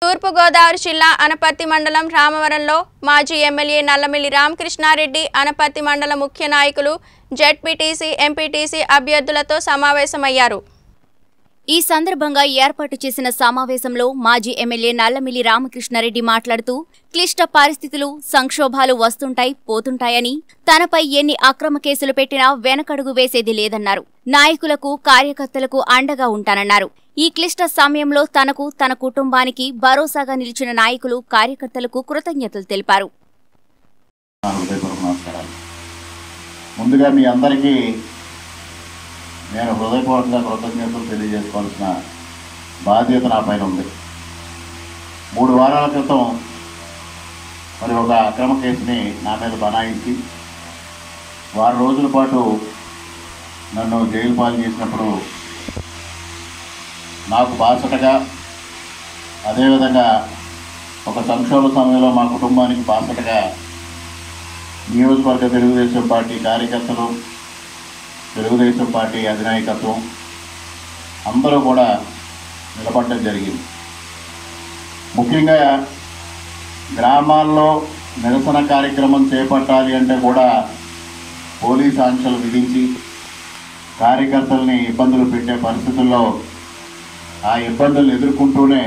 తూర్పుగోదావరి జిల్లా అనపర్తి మండలం రామవరంలో మాజీ ఎమ్మెల్యే నల్లమిల్లి రామకృష్ణారెడ్డి అనపర్తి మండల ముఖ్య నాయకులు జెడ్పీటీసీ ఎంపీటీసీ అభ్యర్థులతో సమావేశమయ్యారు ఈ సందర్భంగా ఏర్పాటు చేసిన సమావేశంలో మాజీ ఎమ్మెల్యే నల్లమిల్లి రామకృష్ణారెడ్డి మాట్లాడుతూ క్లిష్ట పరిస్థితులు సంక్షోభాలు వస్తుంటాయి పోతుంటాయని తనపై ఎన్ని అక్రమ కేసులు పెట్టినా వెనకడుగు వేసేది లేదన్నారు నాయకులకు కార్యకర్తలకు అండగా ఉంటానన్నారు ఈ క్లిష్ట సమయంలో తనకు తన కుటుంబానికి భరోసాగా నిలిచిన నాయకులు కార్యకర్తలకు కృతజ్ఞతలు తెలిపారు నా హృదయపూర్వక నమస్కారాలు ముందుగా మీ అందరికీ నేను హృదయపూర్వకంగా కృతజ్ఞతలు తెలియజేసుకోవాల్సిన బాధ్యత నా పైన ఉంది మూడు వారాల క్రితం మరి ఒక అక్రమ కేసుని నా మీద బనాయించి వారం రోజుల పాటు నన్ను జైలు పాలు చేసినప్పుడు నాకు బాసటగా అదేవిధంగా ఒక సంక్షోభ సమయంలో మా కుటుంబానికి బాసటగా నియోజకవర్గ తెలుగుదేశం పార్టీ కార్యకర్తలు తెలుగుదేశం పార్టీ అధినాయకత్వం అందరూ కూడా నిలబడడం జరిగింది ముఖ్యంగా గ్రామాల్లో నిరసన కార్యక్రమం చేపట్టాలి అంటే కూడా పోలీస్ ఆంక్షలు విధించి కార్యకర్తల్ని ఇబ్బందులు పెట్టే పరిస్థితుల్లో ఆ ఇబ్బందులను ఎదుర్కొంటూనే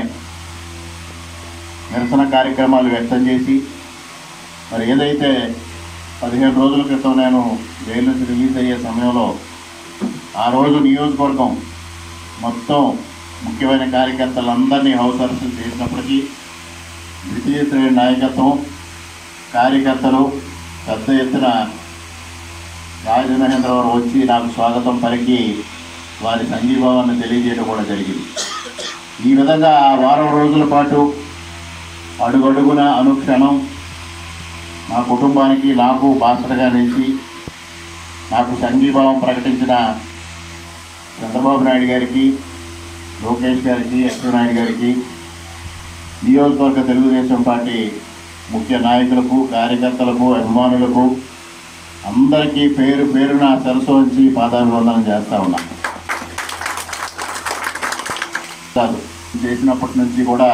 నిరసన కార్యక్రమాలు వ్యక్తం చేసి మరి ఏదైతే పదిహేను రోజుల క్రితం నేను జైలు నుంచి రిలీజ్ అయ్యే సమయంలో ఆ రోజు నియోజకవర్గం మొత్తం ముఖ్యమైన కార్యకర్తలందరినీ హౌస్ అరెస్ట్ చేసినప్పటికీ ద్వితీయ శ్రేణి నాయకత్వం కార్యకర్తలు పెద్ద ఎత్తున రాజమహేంద్రవరం వచ్చి నాకు స్వాగతం పలికి వారి సంఘీభావాన్ని తెలియజేయడం కూడా జరిగింది ఈ విధంగా ఆ వారం రోజుల పాటు అడుగడుగున అనుక్షణం నా కుటుంబానికి నాకు బాసటగా నిలిచి నాకు సంఘీభావం ప్రకటించిన చంద్రబాబు నాయుడు గారికి లోకేష్ గారికి నాయుడు గారికి నియోజకవర్గ తెలుగుదేశం పార్టీ ముఖ్య నాయకులకు కార్యకర్తలకు అభిమానులకు అందరికీ పేరు పేరున సరస్సు వంచి పాదాభివందనం చేస్తా ఉన్నా కాదు చేసినప్పటి నుంచి కూడా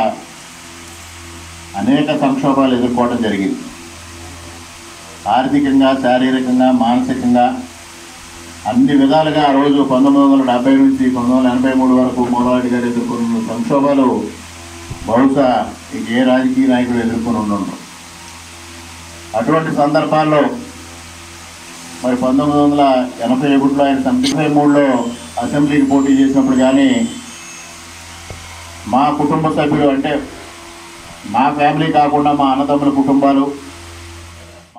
అనేక సంక్షోభాలు ఎదుర్కోవడం జరిగింది ఆర్థికంగా శారీరకంగా మానసికంగా అన్ని విధాలుగా ఆ రోజు పంతొమ్మిది వందల డెబ్బై నుంచి పంతొమ్మిది వందల ఎనభై మూడు వరకు మూలవాడి గారు ఎదుర్కొన్న సంక్షోభాలు బహుశా ఇంక ఏ రాజకీయ నాయకుడు ఎదుర్కొని ఉండరు అటువంటి సందర్భాల్లో మరి పంతొమ్మిది వందల ఎనభై ఒకటిలో ఆయన తొంభై మూడులో అసెంబ్లీకి పోటీ చేసినప్పుడు కానీ మా కుటుంబ సభ్యులు అంటే మా ఫ్యామిలీ కాకుండా మా అన్నదమ్ముల కుటుంబాలు